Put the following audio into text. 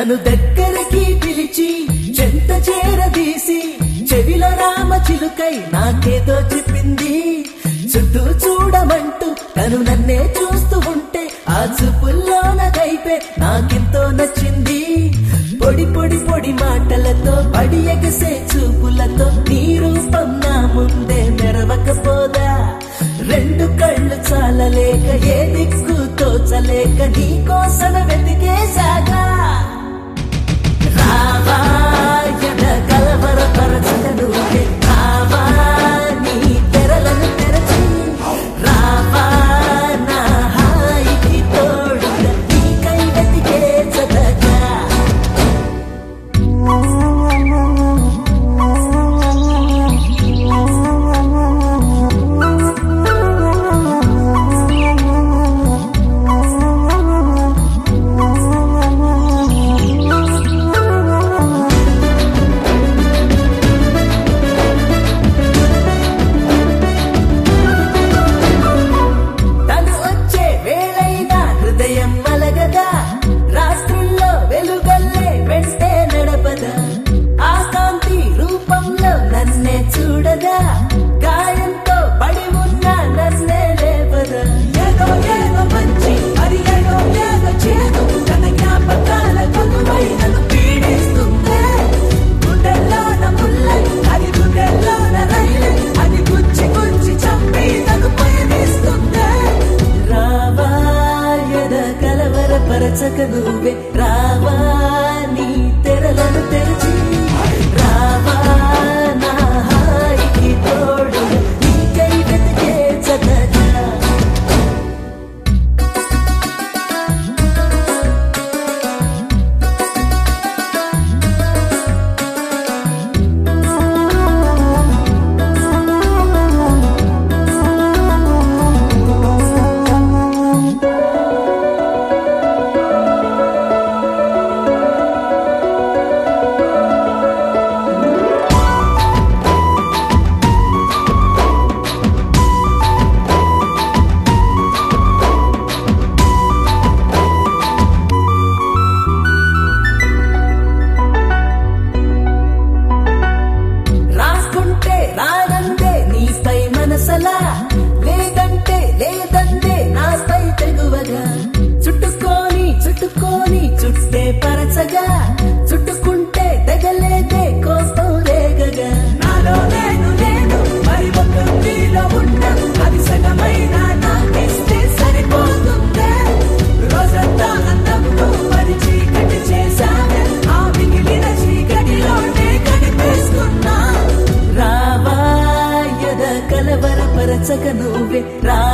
నన్ను దగ్గరికి పిలిచి చెంత చేరదీసి చెవిలో రామ చిలుకై నాకేదో చెప్పింది చుట్టూ చూడమంటూ తను నన్నే చూస్తూ ఉంటే ఆ చూపుల్లోన కైపే నాకెంతో నచ్చింది పొడి పొడి పొడి మాటలతో పడి ఎగసే చూపులతో నీ రూపం నా ముందే మెరవకపోదా రెండు కళ్ళు చాలలేక ఏ దిక్కు తోచలేక నీ కోసం వెతికేశాగా రావా ఎడ కలవర పరచను రావా నీ తెరలను తెరచి రావా నా హాయికి తోడుగా నీకై వెతికే చదగా తను వచ్చే వేళైనా హృదయం మలగదా రాత్రుల్లో వెలుగల్లే వెంటే నడపదా ఆ కాంతి రూపంలో నన్నే చూడదా గాయంతో పడి ఉన్న నన్నే లేపదా ఏదో ఏదో మంచి మరి ఏదో ఏదో చేదు తన జ్ఞాపకాల కొలువై నన్ను పీడిస్తుందే గుండెల్లోన ముల్లై అది గుండెల్లోన రైలై అది గుచ్చి గుచ్చి చంపి నన్ను పయనిస్తుందే రావా ఎద కలవర పరచక నువ్వే రావా నీ తెరలను తెరచి రావా నా హాయికి తోడు నీకై వెతికే చదగా రాసుకుంటే రాదందే నీపై మనసలా లేదంటే లేదందే నాపై తెగువగా చుట్టుకొని చుట్టుకొని చుట్టే పరచగా చుట్టుకుంటే తెగలేదే కోపం రేగగా నాలో నేను నేను మరి ఒక నీలో ఉన్న అది సగమైన నాకిస్తే సరిపోతుందే రోజంతా అందంతో మరి చీకటి చేశానే ఆ మిగిలిన చీకటిలోనే కనిపిస్తున్నా రావా ఎద కలవర పరచక నువ్వే రా